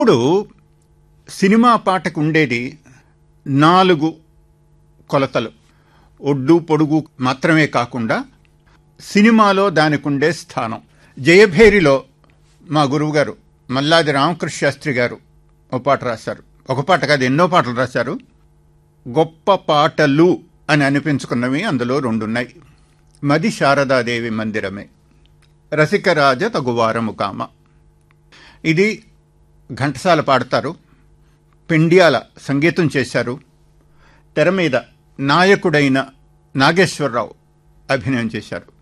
ఇప్పుడు సినిమా పాటకు ఉండేది నాలుగు కొలతలు ఒడ్డు పొడుగు మాత్రమే కాకుండా సినిమాలో దానికి ఉండే స్థానం జయభేరిలో మా గురువుగారు మల్లాది రామకృష్ణ శాస్త్రి గారు ఒక పాట రాశారు ఒక పాట కాదు ఎన్నో పాటలు రాశారు గొప్ప పాటలు అని అనిపించుకున్నవి అందులో రెండున్నాయి మది శారదాదేవి మందిరమే రసికరాజ తగువారము కామ ఇది ఘంటసాల పాడతారు పెండ్యాల సంగీతం చేశారు తెర మీద నాయకుడైన నాగేశ్వరరావు అభినయం చేశారు